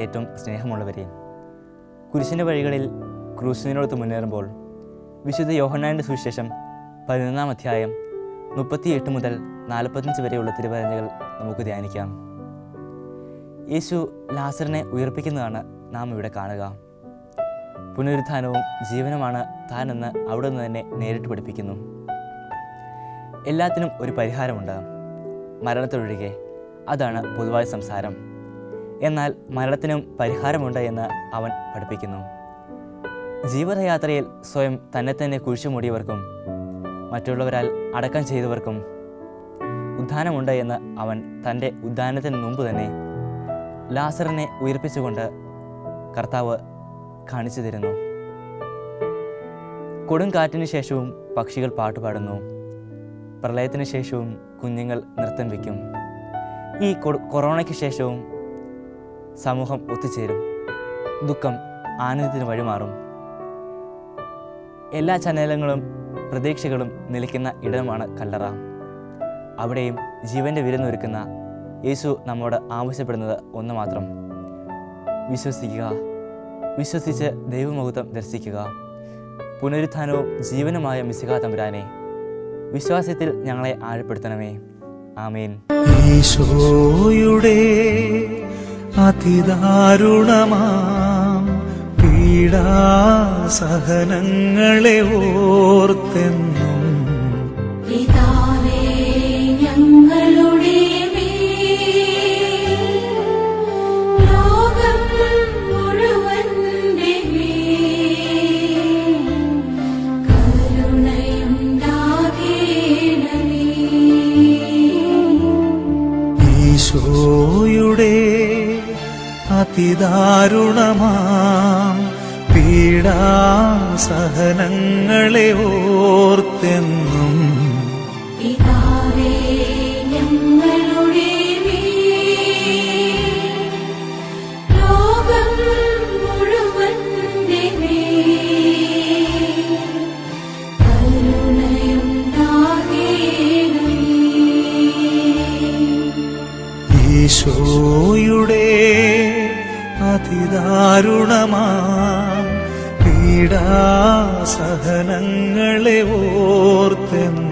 ഏറ്റവും സ്നേഹമുള്ളവരെ കുരിശിൻ്റെ വഴികളിൽ ക്രൂശിനോടൊത്ത് മുന്നേറുമ്പോൾ വിശുദ്ധ യോഹന്നാൻ്റെ സുവിശേഷം പതിനൊന്നാം അധ്യായം മുപ്പത്തിയെട്ട് മുതൽ നാൽപ്പത്തഞ്ച് വരെയുള്ള തിരുവചനകൾ നമുക്ക് ധ്യാനിക്കാം യേശു ലാസറിനെ ഉയർപ്പിക്കുന്നതാണ് നാം ഇവിടെ കാണുക പുനരുത്ഥാനവും ജീവനുമാണ് താനെന്ന് അവിടെ നിന്ന് തന്നെ നേരിട്ട് പഠിപ്പിക്കുന്നു എല്ലാത്തിനും ഒരു പരിഹാരമുണ്ട് മരണത്തൊഴികെ അതാണ് പൊതുവായ സംസാരം എന്നാൽ മരണത്തിനും പരിഹാരമുണ്ട് എന്ന് അവൻ പഠിപ്പിക്കുന്നു ജീവിതയാത്രയിൽ സ്വയം തന്നെ തന്നെ കുഴിച്ചു മൂടിയവർക്കും മറ്റുള്ളവരാൽ അടക്കം ചെയ്തവർക്കും ഉദ്ധാനമുണ്ട് എന്ന് അവൻ തൻ്റെ ഉദ്ധാനത്തിന് മുമ്പ് തന്നെ ലാസറിനെ ഉയർപ്പിച്ചുകൊണ്ട് കർത്താവ് കാണിച്ചു തരുന്നു കൊടുങ്കാറ്റിന് ശേഷവും പക്ഷികൾ പാട്ടുപാടുന്നു പ്രളയത്തിന് ശേഷവും കുഞ്ഞുങ്ങൾ നൃത്തം വയ്ക്കും ഈ കൊ- കൊറോണയ്ക്ക് ശേഷവും സമൂഹം ഒത്തുചേരും ദുഃഖം ആനന്ദത്തിന് വഴിമാറും എല്ലാ ചനലങ്ങളും പ്രതീക്ഷകളും നിലയ്ക്കുന്ന ഇടമാണ് കല്ലറ അവിടെയും ജീവൻ്റെ വിരുന്നൊരുക്കുന്ന യേശു നമ്മോട് ആവശ്യപ്പെടുന്നത് ഒന്ന് മാത്രം വിശ്വസിക്കുക വിശ്വസിച്ച് ദൈവമഹത്വം ദർശിക്കുക പുനരുത്ഥാനവും ജീവനുമായ മിശിക തമ്പുരാനെ വിശ്വാസത്തിൽ ഞങ്ങളെ ആഴപ്പെടുത്തണമേ ആമേൻ ഈശോയുടെ അതിദാരുണമാം പീഡാസഹനങ്ങളെ ഓർത്തെന്നും പിതാവേ ഞങ്ങളുടെ മേൽ ലോകം മുഴുവന്റെ മേൽ കരുണയുണ്ടാകേണമേ ഈശോയുടെ അതിദാരുണമാം പീഡാസഹനങ്ങളെ ഓർത്തെന്നും പിതാവേ ഞങ്ങളുടെ മേൽ ലോകം മുഴുവന്റെ മേൽ കരുണയുണ്ടാകേണമേ ഈശോയുടെ അതിദാരുണമാം പീഡാസഹനങ്ങളെ ഓർത്തെന്നും